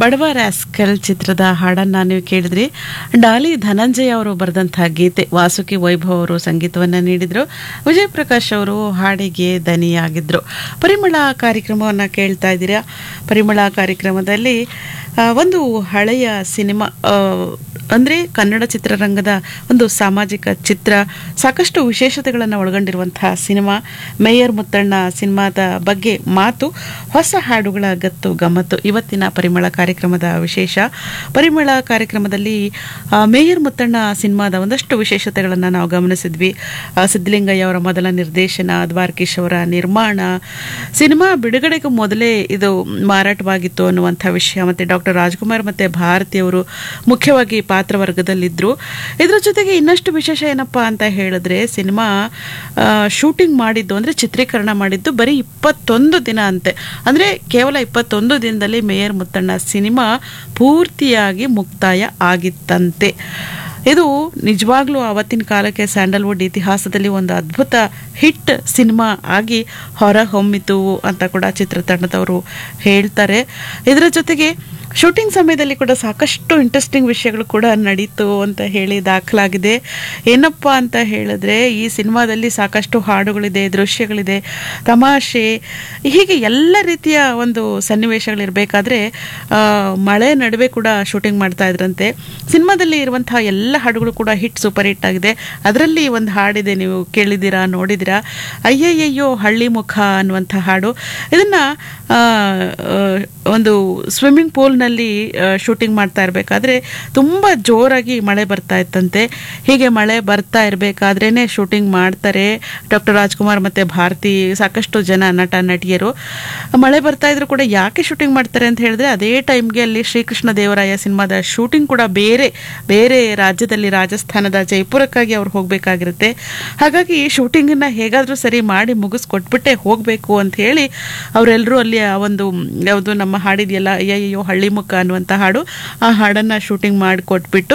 ಬಡವ ರಾಸ್ಕಲ್ ಚಿತ್ರದ ಹಾಡನ್ನ ನೀವು ಕೇಳಿದ್ರಿ ಡಾಲಿ ಧನಂಜಯ ಅವರು ಬರೆದಂತಹ ಗೀತೆ ವಾಸುಕಿ ವೈಭವ್ ಅವರು ಸಂಗೀತವನ್ನ ನೀಡಿದ್ರು ವಿಜಯ್ ಪ್ರಕಾಶ್ ಅವರು ಹಾಡಿಗೆ ದನಿಯಾಗಿದ್ರು ಪರಿಮಳ ಕಾರ್ಯಕ್ರಮವನ್ನ ಕೇಳ್ತಾ ಇದ್ದೀರಾ ಪರಿಮಳ ಕಾರ್ಯಕ್ರಮದಲ್ಲಿ ಆ, ಒಂದು ಹಳೆಯ ಸಿನಿಮಾ ಆ, ಅಂದ್ರೆ ಕನ್ನಡ ಚಿತ್ರರಂಗದ ಒಂದು ಸಾಮಾಜಿಕ ಚಿತ್ರ ಸಾಕಷ್ಟು ವಿಶೇಷತೆಗಳನ್ನು ಒಳಗೊಂಡಿರುವಂತಹ ಸಿನಿಮಾ ಮೇಯರ್ ಮುತ್ತಣ್ಣ ಸಿನಿಮಾದ ಬಗ್ಗೆ ಮಾತು ಹೊಸ ಹಾಡುಗಳ ಗತ್ತು ಗಮ್ಮತ್ತು ಇವತ್ತಿನ ಪರಿಮಳ ಕಾರ್ಯಕ್ರಮದ ವಿಶೇಷ ಪರಿಮಳ ಕಾರ್ಯಕ್ರಮದಲ್ಲಿ ಆ, ಮೇಯರ್ ಮುತ್ತಣ್ಣ ಸಿನಿಮಾದ ಒಂದಷ್ಟು ವಿಶೇಷತೆಗಳನ್ನು ನಾವು ಗಮನಿಸಿದ್ವಿ ಆ, ಸಿದ್ಧಲಿಂಗಯ್ಯ ಅವರ ಮೊದಲ ನಿರ್ದೇಶನ ದ್ವಾರಕೀಶ್ ಅವರ ನಿರ್ಮಾಣ ಸಿನಿಮಾ ಬಿಡುಗಡೆಗೂ ಮೊದಲೇ ಇದು ಮಾರಾಟವಾಗಿತ್ತು ಅನ್ನುವಂಥ ವಿಷಯ ಮತ್ತೆ ಡಾಕ್ಟರ್ ರಾಜ್ಕುಮಾರ್ ಮತ್ತೆ ಭಾರತಿ ಅವರು ಮುಖ್ಯವಾಗಿ ಪಾತ್ರವರ್ಗದಲ್ಲಿದ್ದರು ಇದರ ಜೊತೆಗೆ ಇನ್ನಷ್ಟು ವಿಶೇಷ ಏನಪ್ಪಾ ಅಂತ ಹೇಳಿದ್ರೆ ಸಿನಿಮಾ ಶೂಟಿಂಗ್ ಮಾಡಿದ್ದು ಅಂದ್ರೆ ಚಿತ್ರೀಕರಣ ಮಾಡಿದ್ದು ಬರೀ ಇಪ್ಪತ್ತೊಂದು ದಿನ ಅಂತೆ ಅಂದ್ರೆ ಕೇವಲ ಇಪ್ಪತ್ತೊಂದು ದಿನದಲ್ಲಿ ಮೇಯರ್ ಮುತ್ತಣ್ಣ ಸಿನಿಮಾ ಪೂರ್ತಿಯಾಗಿ ಮುಕ್ತಾಯ ಆಗಿತ್ತಂತೆ ಇದು ನಿಜವಾಗ್ಲೂ ಆವತ್ತಿನ ಕಾಲಕ್ಕೆ ಸ್ಯಾಂಡಲ್ವುಡ್ ಇತಿಹಾಸದಲ್ಲಿ ಒಂದು ಅದ್ಭುತ ಹಿಟ್ ಸಿನಿಮಾ ಆಗಿ ಹೊರ ಹೊಮ್ಮಿತು ಅಂತ ಕೂಡ ಚಿತ್ರತಂಡದವರು ಹೇಳ್ತಾರೆ ಇದರ ಜೊತೆಗೆ ಶೂಟಿಂಗ್ ಸಮಯದಲ್ಲಿ ಕೂಡ ಸಾಕಷ್ಟು ಇಂಟ್ರೆಸ್ಟಿಂಗ್ ವಿಷಯಗಳು ಕೂಡ ನಡೀತು ಅಂತ ಹೇಳಿ ದಾಖಲಾಗಿದೆ ಏನಪ್ಪ ಅಂತ ಹೇಳಿದ್ರೆ ಈ ಸಿನಿಮಾದಲ್ಲಿ ಸಾಕಷ್ಟು ಹಾಡುಗಳಿದೆ ದೃಶ್ಯಗಳಿದೆ ತಮಾಷೆ ಹೀಗೆ ಎಲ್ಲ ರೀತಿಯ ಒಂದು ಸನ್ನಿವೇಶಗಳಿರಬೇಕಾದ್ರೆ ಮಳೆ ನಡುವೆ ಕೂಡ ಶೂಟಿಂಗ್ ಮಾಡ್ತಾ ಇದ್ರಂತೆ ಸಿನಿಮಾದಲ್ಲಿ ಇರುವಂತಹ ಎಲ್ಲ ಹಾಡುಗಳು ಕೂಡ ಹಿಟ್ ಸೂಪರ್ ಹಿಟ್ ಆಗಿದೆ ಅದರಲ್ಲಿ ಒಂದು ಹಾಡಿದೆ ನೀವು ಕೇಳಿದ್ದೀರಾ ನೋಡಿದ್ದೀರಾ ಅಯ್ಯಯ್ಯಯ್ಯೋ ಹಳ್ಳಿ ಮುಖ ಅನ್ನುವಂಥ ಹಾಡು ಇದನ್ನ ಆ, ಆ, ಒಂದು ಸ್ವಿಮ್ಮಿಂಗ್ ಪೂಲ್ನಲ್ಲಿ ಶೂಟಿಂಗ್ ಮಾಡ್ತಾ ಇರಬೇಕಾದ್ರೆ ತುಂಬ ಜೋರಾಗಿ ಮಳೆ ಬರ್ತಾ ಇತ್ತಂತೆ ಹೀಗೆ ಮಳೆ ಬರ್ತಾ ಇರಬೇಕಾದ್ರೇನೆ ಶೂಟಿಂಗ್ ಮಾಡ್ತಾರೆ ಡಾಕ್ಟರ್ ರಾಜ್ಕುಮಾರ್ ಮತ್ತೆ ಭಾರತಿ ಸಾಕಷ್ಟು ಜನ ನಟ ನಟಿಯರು ಮಳೆ ಬರ್ತಾ ಇದ್ರು ಕೂಡ ಯಾಕೆ ಶೂಟಿಂಗ್ ಮಾಡ್ತಾರೆ ಅಂತ ಹೇಳಿದ್ರೆ ಅದೇ ಟೈಮ್ಗೆ ಅಲ್ಲಿ ಶ್ರೀಕೃಷ್ಣ ದೇವರಾಯ ಸಿನಿಮಾದ ಶೂಟಿಂಗ್ ಕೂಡ ಬೇರೆ ಬೇರೆ ರಾಜ್ಯದಲ್ಲಿ ರಾಜಸ್ಥಾನದ ಜೈಪುರಕ್ಕಾಗಿ ಅವ್ರು ಹೋಗಬೇಕಾಗಿರುತ್ತೆ ಹಾಗಾಗಿ ಶೂಟಿಂಗನ್ನ ಹೇಗಾದರೂ ಸರಿ ಮಾಡಿ ಮುಗಿಸ್ಕೊಟ್ಬಿಟ್ಟೆ ಹೋಗಬೇಕು ಅಂತ ಹೇಳಿ ಅವರೆಲ್ಲರೂ ಅಲ್ಲಿ ಆ ಒಂದು ಯಾವುದು ನಮ್ಮ ಹಾಡಿದೆಯಲ್ಲ ಅಯ್ಯಯ್ಯೋ ಹಳ್ಳಿ ಮುಖ ಅನ್ನುವಂಥ ಹಾಡು ಆ ಹಾಡನ್ನು ಶೂಟಿಂಗ್ ಮಾಡಿಕೊಟ್ಬಿಟ್ಟು